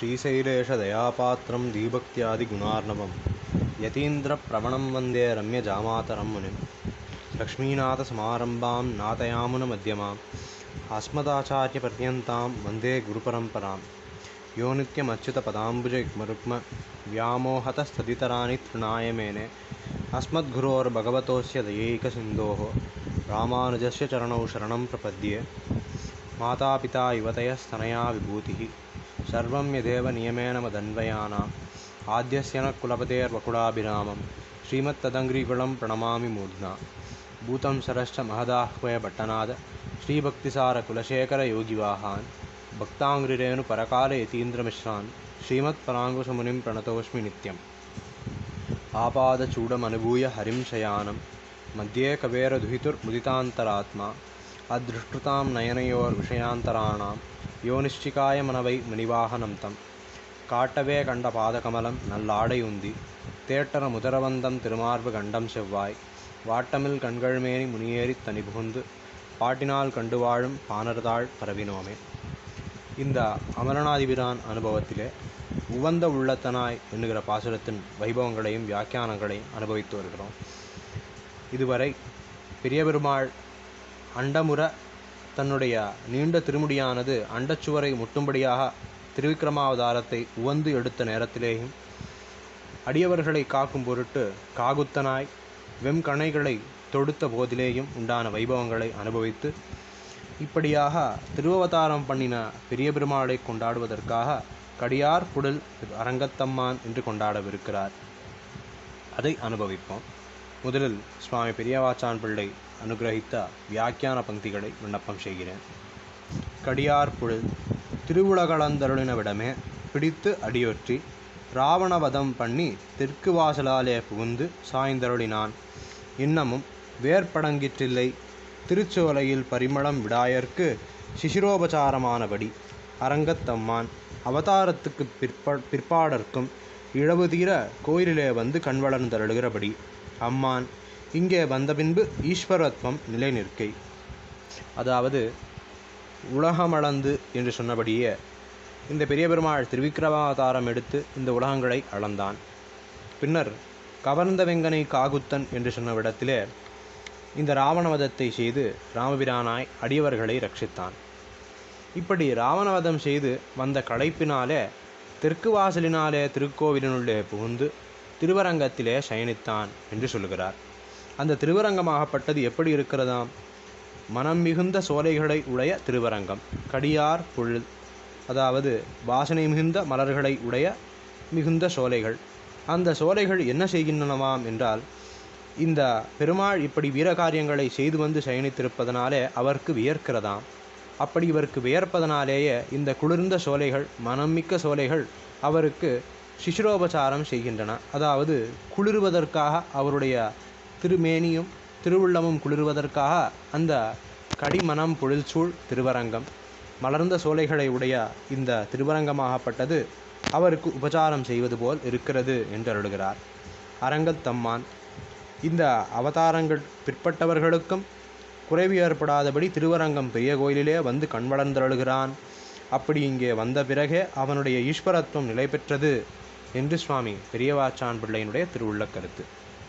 श्रीशैलेशदयापात्रं दीभक्त्यादिगुणार्णवं यतीन्द्रप्रवणं वन्दे रम्यजामातरं मुनिं लक्ष्मीनाथसमारम्भां नाथयामुनमध्यमाम् अस्मदाचार्यपर्यन्तां वन्दे गुरुपरम्परां यो नित्यमच्युतपदाम्बुजयुग्मरुक्म व्यामोहतस्तदितराणि तृणाय मेने अस्मद्गुरोर्भगवतोऽस्य दयैकसिन्धोः रामानुजस्य चरणौ शरणं प्रपद्ये मातापिता युवतयस्तनया विभूतिः सर्वं यदेव नियमेन मदन्वयानाम् आद्यस्य न कुलपतेर्वकुलाभिरामं श्रीमत्तदङ्घ्रिकुलं प्रणमामि मूर्ध्ना भूतं सरश्च महदाह्वय भट्टनाद श्रीभक्तिसारकुलशेखरयोगिवाहान् भक्ताङ्घ्रिरेणुपरकालयतीन्द्रमिश्रान् श्रीमत्पराङ्कुशमुनिं प्रणतोऽस्मि नित्यम् आपादचूडमनुभूय हरिं शयानं मध्ये कवेरदुहितुर्मुदितान्तरात्मा अदृष्टृतां नयनयोर्विषयान्तराणां यो निश्चिकाय मनவை மணிவாகனம் தம் காட்டவே கண்ட பாதகமலம் நல்லாடையுந்தி தேட்டர முதரவந்தம் திருமார்பு கண்டம் செவ்வாய் வாட்டமில் கண்கள்மேனி முனியேறித் தனி புகுந்து பாட்டினால் கண்டு வாழும் பாணர்தாள் பரவினோமே இந்த அமரநாதிபிரான் அனுபவத்திலே உவந்த உள்ளத்தனாய் என்கிற பாசுரத்தின் வைபவங்களையும் வியாக்கியானங்களையும் அனுபவித்து வருகிறோம் இதுவரை பெரிய பெருமாள் அண்டமுற தன்னுடைய நீண்ட திருமுடியானது அண்டச்சுவரை முட்டும்படியாக திருவிக்கிரமாவதாரத்தை உவந்து எடுத்த நேரத்திலேயும் அடியவர்களை காக்கும் பொருட்டு காகுத்தனாய் வெம்கணைகளை தொடுத்த போதிலேயும் உண்டான வைபவங்களை அனுபவித்து இப்படியாக திருவவதாரம் பண்ணின பெரிய பெருமாளை கொண்டாடுவதற்காக கடியார் புடல் அரங்கத்தம்மான் என்று கொண்டாடவிருக்கிறார் அதை அனுபவிப்போம் முதலில் சுவாமி பெரியவாச்சான் பிள்ளை அனுகிரகித்த வியாக்கியான பங்கிகளை விண்ணப்பம் செய்கிறேன் கடியார் புழல் திருவுலகளந்தருளினவிடமே பிடித்து அடியொற்றி ராவணவதம் பண்ணி தெற்கு வாசலாலே புகுந்து சாய்ந்தருளினான் இன்னமும் வேற்படங்கிற்றில்லை திருச்சோலையில் பரிமளம் விடாயர்க்கு சிசிரோபசாரமானபடி அரங்கத்தம்மான் அவதாரத்துக்கு பிற்ப பிற்பாடற்கும் இழவு தீர கோயிலிலே வந்து கண்வளர்ந்தருளுகிறபடி அம்மான் இங்கே வந்த பின்பு ஈஸ்வரத்வம் நிலை நிற்கை அதாவது உலகமளந்து என்று சொன்னபடியே இந்த பெரிய பெருமாள் திருவிக்கிரமாவதாரம் எடுத்து இந்த உலகங்களை அளந்தான் பின்னர் கவர்ந்த வெங்கனை காகுத்தன் என்று சொன்ன இடத்திலே இந்த ராவணவதத்தை செய்து ராமபிரானாய் அடியவர்களை ரட்சித்தான் இப்படி ராவணவதம் செய்து வந்த களைப்பினாலே தெற்கு வாசலினாலே திருக்கோவிலினுள்ளே புகுந்து திருவரங்கத்திலே சயனித்தான் என்று சொல்லுகிறார் அந்த திருவரங்கமாகப்பட்டது எப்படி இருக்கிறதாம் மனம் மிகுந்த சோலைகளை உடைய திருவரங்கம் கடியார் பொழுது அதாவது வாசனை மிகுந்த மலர்களை உடைய மிகுந்த சோலைகள் அந்த சோலைகள் என்ன செய்கின்றனவாம் என்றால் இந்த பெருமாள் இப்படி வீரகாரியங்களை செய்து வந்து சயனித்திருப்பதனாலே அவருக்கு வியர்க்கிறதாம் அப்படி இவருக்கு வியர்ப்பதனாலேயே இந்த குளிர்ந்த சோலைகள் மனம்மிக்க சோலைகள் அவருக்கு சிசுரோபசாரம் செய்கின்றன அதாவது குளிர்வதற்காக அவருடைய திருமேனியும் திருவுள்ளமும் குளிர்வதற்காக அந்த கடிமனம் பொழில்சூழ் திருவரங்கம் மலர்ந்த சோலைகளை உடைய இந்த திருவரங்கமாகப்பட்டது அவருக்கு உபசாரம் செய்வது போல் இருக்கிறது என்று அருளுகிறார் அரங்கத்தம்மான் இந்த அவதாரங்கள் பிற்பட்டவர்களுக்கும் குறைவு ஏற்படாதபடி திருவரங்கம் பெரிய கோயிலிலே வந்து கண் வளர்ந்தருளுகிறான் அப்படி இங்கே வந்த பிறகே அவனுடைய ஈஸ்வரத்துவம் நிலை பெற்றது என்று சுவாமி பெரியவாச்சான் பிள்ளையினுடைய திருவுள்ள கருத்து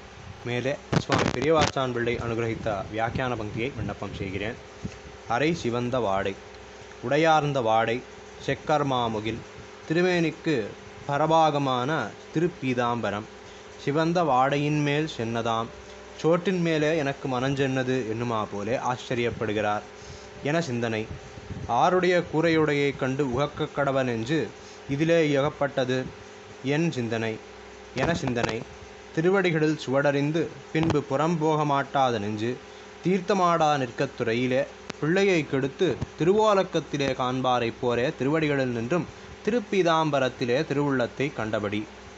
மேலே சுவாமி பெரியவாச்சான் பிள்ளை அனுகிரகித்த வியாக்கியான பங்கியை விண்ணப்பம் செய்கிறேன் அரை சிவந்த வாடை உடையார்ந்த வாடை செக்கர்மாமுகில் திருமேனிக்கு பரபாகமான திருப்பீதாம்பரம் சிவந்த வாடையின் மேல் சென்னதாம் சோற்றின் மேலே எனக்கு மனஞ்சென்னது என்னுமா போலே ஆச்சரியப்படுகிறார் என சிந்தனை ஆருடைய கூரையுடையை கண்டு உகக்க கடவன் என்று இதிலே இயகப்பட்டது என் சிந்தனை என சிந்தனை திருவடிகளில் சுவடறிந்து பின்பு புறம்போக மாட்டாத நெஞ்சு தீர்த்தமாடா நிற்கத் துறையிலே பிள்ளையை கெடுத்து திருவோலக்கத்திலே காண்பாரைப் போரே திருவடிகளில் நின்றும் திருப்பீதாம்பரத்திலே திருவுள்ளத்தை கண்டபடி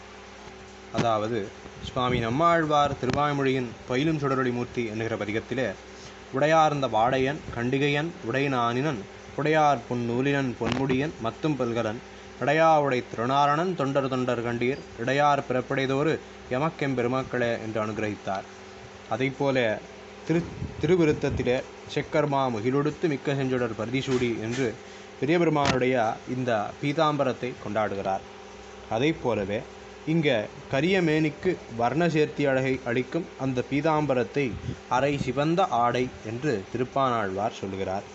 அதாவது சுவாமி நம்மாழ்வார் திருவாய்மொழியின் பயிலும் சுடரொளி மூர்த்தி என்கிற பதிகத்திலே உடையார்ந்த வாடையன் கண்டிகையன் உடைநானினன் உடையார் பொன்னூலினன் பொன்முடியன் மத்தும் பல்கலன் இடையா உடை திருநாரணன் தொண்டர் தொண்டர் கண்டீர் இடையார் பிறப்படைதோறு எமக்கெம் பெருமக்களே என்று அனுகிரகித்தார் அதைப்போல திரு திருவிருத்தத்திலே செக்கர்மா முகிலொடுத்து மிக்க செஞ்சுடர் பரிதிசூடி என்று பெரிய பெருமானுடைய இந்த பீதாம்பரத்தை கொண்டாடுகிறார் அதைப் போலவே இங்கே கரிய மேனிக்கு வர்ண சேர்த்தி அழகை அளிக்கும் அந்த பீதாம்பரத்தை அரை சிவந்த ஆடை என்று திருப்பானாழ்வார் சொல்கிறார்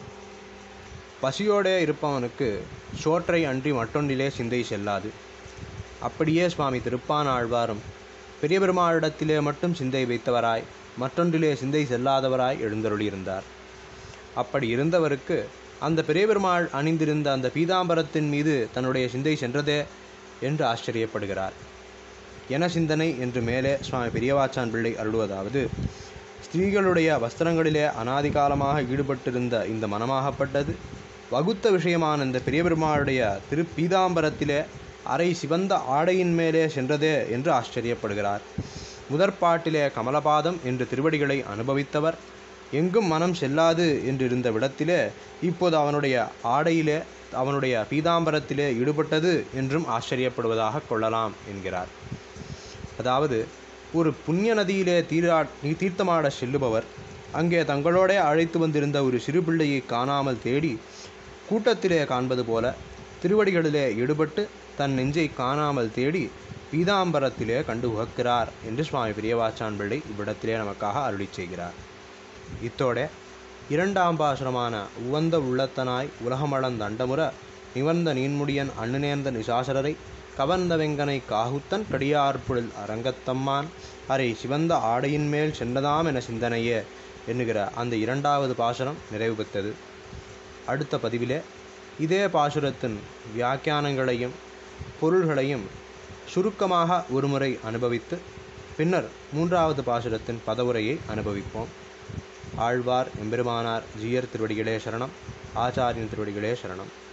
பசியோடே இருப்பவனுக்கு சோற்றை அன்றி மற்றொன்றிலே சிந்தை செல்லாது அப்படியே சுவாமி திருப்பானாழ்வாரும் பெரிய பெருமாளிடத்திலே மட்டும் சிந்தை வைத்தவராய் மற்றொன்றிலே சிந்தை செல்லாதவராய் எழுந்தருளியிருந்தார் அப்படி இருந்தவருக்கு அந்த பெரிய பெருமாள் அணிந்திருந்த அந்த பீதாம்பரத்தின் மீது தன்னுடைய சிந்தை சென்றதே என்று ஆச்சரியப்படுகிறார் என சிந்தனை என்று மேலே சுவாமி பெரியவாச்சான் பிள்ளை அருளுவதாவது ஸ்திரீகளுடைய வஸ்திரங்களிலே அனாதி காலமாக ஈடுபட்டிருந்த இந்த மனமாகப்பட்டது வகுத்த விஷயமான இந்த பெரிய பெருமாளுடைய திரு பீதாம்பரத்திலே அரை சிவந்த ஆடையின் மேலே சென்றதே என்று ஆச்சரியப்படுகிறார் முதற்பாட்டிலே கமலபாதம் என்று திருவடிகளை அனுபவித்தவர் எங்கும் மனம் செல்லாது என்றிருந்த விடத்திலே இப்போது அவனுடைய ஆடையிலே அவனுடைய பீதாம்பரத்திலே ஈடுபட்டது என்றும் ஆச்சரியப்படுவதாக கொள்ளலாம் என்கிறார் அதாவது ஒரு புண்ணிய நதியிலே தீரா தீர்த்தமாட செல்லுபவர் அங்கே தங்களோடே அழைத்து வந்திருந்த ஒரு சிறு பிள்ளையை காணாமல் தேடி கூட்டத்திலே காண்பது போல திருவடிகளிலே ஈடுபட்டு தன் நெஞ்சை காணாமல் தேடி பீதாம்பரத்திலே கண்டு உகக்கிறார் என்று சுவாமி பிரியவாச்சான் பிள்ளை இவ்விடத்திலே நமக்காக அருளி செய்கிறார் இத்தோட இரண்டாம் பாசுரமான உவந்த உள்ளத்தனாய் உலகமளந்த அண்டமுற நிவர்ந்த நீன்முடியன் அண்ணுநேர்ந்த நிசாசரரை கவர்ந்த வெங்கனை காகுத்தன் கடியார்புழில் அரங்கத்தம்மான் அரை சிவந்த ஆடையின் மேல் சென்றதாம் என சிந்தனையே என்கிற அந்த இரண்டாவது பாசுரம் நிறைவு பெற்றது அடுத்த பதிவிலே இதே பாசுரத்தின் வியாக்கியானங்களையும் பொருள்களையும் சுருக்கமாக ஒருமுறை அனுபவித்து பின்னர் மூன்றாவது பாசுரத்தின் பதவுரையை அனுபவிப்போம் ஆழ்வார் எம்பெருமானார் ஜீயர் திருவடிகளே சரணம் ஆச்சாரியன் திருவடிகளே சரணம்